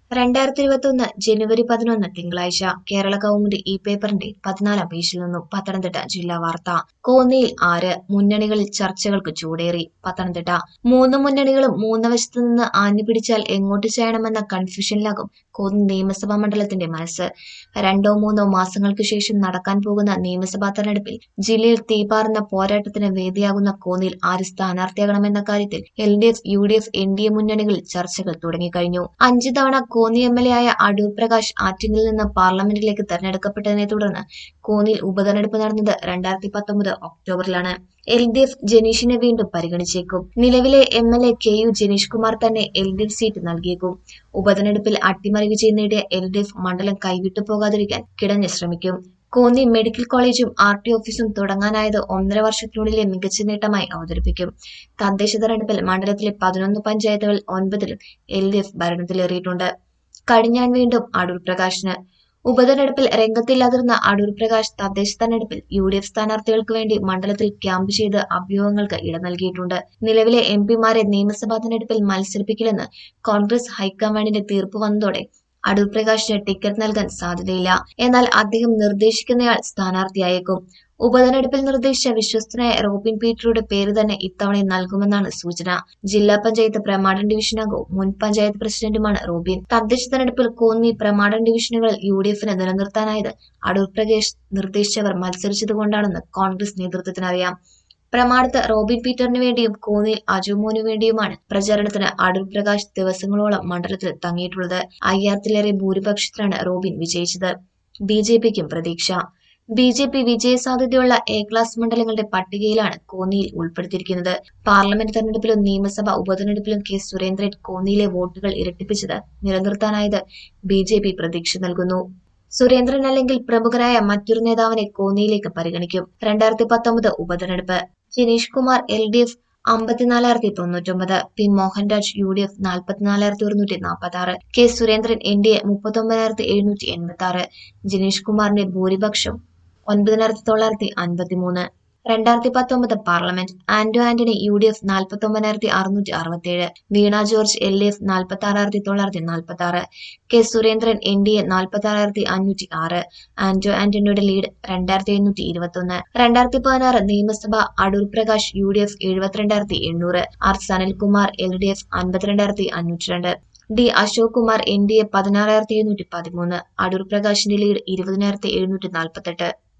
രണ്ടായിരത്തി ഇരുപത്തൊന്ന് ജനുവരി പതിനൊന്ന് തിങ്കളാഴ്ച കേരള കൗമുദി ഈ പേപ്പറിന്റെ പതിനാലാം പേജിൽ നിന്നും പത്തനംതിട്ട ജില്ലാ വാർത്ത കോന്നിയിൽ ആര് മുന്നണികളിൽ ചർച്ചകൾക്ക് ചൂടേറി പത്തനംതിട്ട മൂന്ന് മുന്നണികളും മൂന്ന് വശത്തു നിന്ന് ആഞ്ഞു പിടിച്ചാൽ എങ്ങോട്ട് ചെയ്യണമെന്ന കൺഫ്യൂഷനിലാകും കോന്നി നിയമസഭാ മണ്ഡലത്തിന്റെ മനസ്സ് രണ്ടോ മൂന്നോ മാസങ്ങൾക്ക് ശേഷം നടക്കാൻ പോകുന്ന നിയമസഭാ തെരഞ്ഞെടുപ്പിൽ ജില്ലയിൽ തീപാറുന്ന പോരാട്ടത്തിന് വേദിയാകുന്ന കോന്നിയിൽ ആര് സ്ഥാനാർത്ഥിയാകണമെന്ന കാര്യത്തിൽ L D F U D F N D A മുന്നണികളിൽ ചർച്ചകൾ തുടങ്ങിക്കഴിഞ്ഞു അഞ്ചു തവണ കോന്നി എം എൽ എ ആയ അടൂർ പ്രകാശ് ആറ്റിങ്ങിൽ നിന്ന് പാർലമെന്റിലേക്ക് തെരഞ്ഞെടുക്കപ്പെട്ടതിനെ തുടർന്ന് കോന്നിയിൽ ഉപതെരഞ്ഞെടുപ്പ് നടന്നത് രണ്ടായിരത്തി പത്തൊമ്പത് ഒക്ടോബറിലാണ് എൽ ഡി എഫ് ജനീഷിനെ വീണ്ടും പരിഗണിച്ചേക്കും നിലവിലെ M L A K U Janeesh Kumar തന്നെ എൽ ഡി എഫ് സീറ്റ് നൽകിയേക്കും ഉപതെരഞ്ഞെടുപ്പിൽ അട്ടിമറി വിജയം നേടിയ എൽ ഡി എഫ് മണ്ഡലം കൈവിട്ടു പോകാതിരിക്കാൻ കിടഞ്ഞ് ശ്രമിക്കും കോന്നി മെഡിക്കൽ കോളേജും ആർ ടി ഓഫീസും തുടങ്ങാനായത് ഒന്നര വർഷത്തിനുള്ളിലെ മികച്ച നേട്ടമായി അവതരിപ്പിക്കും തദ്ദേശ തെരഞ്ഞെടുപ്പിൽ മണ്ഡലത്തിലെ പതിനൊന്ന് പഞ്ചായത്തുകളിൽ ഒൻപതിലും എൽ ഡി എഫ് ഭരണത്തിലേറിയിട്ടുണ്ട് കടിഞ്ഞാൻ വീണ്ടും അടൂർ പ്രകാശിന് ഉപതെരഞ്ഞെടുപ്പിൽ രംഗത്തില്ലാതിരുന്ന അടൂർ പ്രകാശ് തദ്ദേശ തെരഞ്ഞെടുപ്പിൽ യു ഡി എഫ് സ്ഥാനാർത്ഥികൾക്ക് വേണ്ടി മണ്ഡലത്തിൽ ക്യാമ്പ് ചെയ്ത് അഭ്യൂഹങ്ങൾക്ക് ഇട നൽകിയിട്ടുണ്ട് നിലവിലെ എം പിമാരെ നിയമസഭാ തെരഞ്ഞെടുപ്പിൽ മത്സരിപ്പിക്കില്ലെന്ന് കോൺഗ്രസ് ഹൈക്കമാൻഡിന്റെ തീർപ്പ് വന്നതോടെ അടൂർ പ്രകാശിന് ടിക്കറ്റ് നൽകാൻ സാധ്യതയില്ല എന്നാൽ അദ്ദേഹം നിർദ്ദേശിക്കുന്നയാൾ സ്ഥാനാർത്ഥിയായേക്കും ഉപതെരഞ്ഞെടുപ്പിൽ നിർദ്ദേശിച്ച വിശ്വസ്തനായ റോബിൻ പീറ്ററുടെ പേര് തന്നെ ഇത്തവണയും നൽകുമെന്നാണ് സൂചന ജില്ലാ പഞ്ചായത്ത് പ്രമാടൻ ഡിവിഷനംഗവും മുൻ പഞ്ചായത്ത് പ്രസിഡന്റുമാണ് റോബിൻ തദ്ദേശ തെരഞ്ഞെടുപ്പിൽ കോന്നി പ്രമാടൻ ഡിവിഷനുകളിൽ യു ഡി എഫിന് നിലനിർത്താനായത് അടൂർ പ്രകാശ് നിർദ്ദേശിച്ചവർ മത്സരിച്ചതുകൊണ്ടാണെന്ന് കോൺഗ്രസ് നേതൃത്വത്തിനറിയാം പ്രമാണത്ത് റോബിൻ പീറ്ററിന് വേണ്ടിയും കോന്നിയിൽ അജുമോനു വേണ്ടിയുമാണ് പ്രചാരണത്തിന് അടൂർ പ്രകാശ് ദിവസങ്ങളോളം മണ്ഡലത്തിൽ തങ്ങിയിട്ടുള്ളത് അയ്യായിരത്തിലേറെ ഭൂരിപക്ഷത്തിലാണ് റോബിൻ വിജയിച്ചത് ബി ജെ പിക്കും പ്രതീക്ഷ ബി ജെ പി വിജയസാധ്യതയുള്ള എ ക്ലാസ് മണ്ഡലങ്ങളുടെ പട്ടികയിലാണ് കോന്നിയിൽ ഉൾപ്പെടുത്തിയിരിക്കുന്നത് പാർലമെന്റ് തെരഞ്ഞെടുപ്പിലും നിയമസഭാ ഉപതെരഞ്ഞെടുപ്പിലും കെ സുരേന്ദ്രൻ കോന്നിയിലെ വോട്ടുകൾ ഇരട്ടിപ്പിച്ചത് നിലനിർത്താനായത് ബി ജെ പി പ്രതീക്ഷ നൽകുന്നു സുരേന്ദ്രൻ അല്ലെങ്കിൽ പ്രമുഖനായ മറ്റൊരു നേതാവിനെ കോന്നിയിലേക്ക് പരിഗണിക്കും രണ്ടായിരത്തി പത്തൊമ്പത് ഉപതെരഞ്ഞെടുപ്പ് Jineesh Kumar L D F അമ്പത്തിനാലായിരത്തി തൊണ്ണൂറ്റൊമ്പത് P Mohanraj U D F നാൽപ്പത്തിനാലായിരത്തി ഒരുന്നൂറ്റി നാൽപ്പത്തി ആറ് K Surendran N D A മുപ്പത്തൊമ്പതിനായിരത്തി എഴുന്നൂറ്റി എൺപത്തി ആറ് ജിനീഷ് കുമാറിന്റെ ഭൂരിപക്ഷം ഒൻപതിനായിരത്തി തൊള്ളായിരത്തി അൻപത്തിമൂന്ന് രണ്ടായിരത്തി പത്തൊമ്പത് parliament Anto Antony U D F നാൽപ്പത്തൊമ്പതിനായിരത്തി അറുന്നൂറ്റി അറുപത്തിയേഴ് Veena George L D F നാൽപ്പത്തി ആറായിരത്തി തൊള്ളായിരത്തി നാൽപ്പത്തി ആറ് K Surendran N D A നാൽപ്പത്തി ആറായിരത്തി അഞ്ഞൂറ്റി ആറ് ആന്റോ ആന്റണിയുടെ ലീഡ് രണ്ടായിരത്തി എണ്ണൂറ്റി ഇരുപത്തി ഒന്ന് രണ്ടായിരത്തി പതിനാറ് നിയമസഭ Adoor Prakash U D F എഴുപത്തിരണ്ടായിരത്തി എണ്ണൂറ് R Sanalkumar L D F അൻപത്തിരണ്ടായിരത്തി അഞ്ഞൂറ്റി രണ്ട് D Ashok Kumar N D A പതിനാറായിരത്തി എഴുന്നൂറ്റി പതിമൂന്ന് അടൂർ പ്രകാശിന്റെ ലീഡ് ഇരുപതിനായിരത്തി എഴുന്നൂറ്റി നാൽപ്പത്തെട്ട്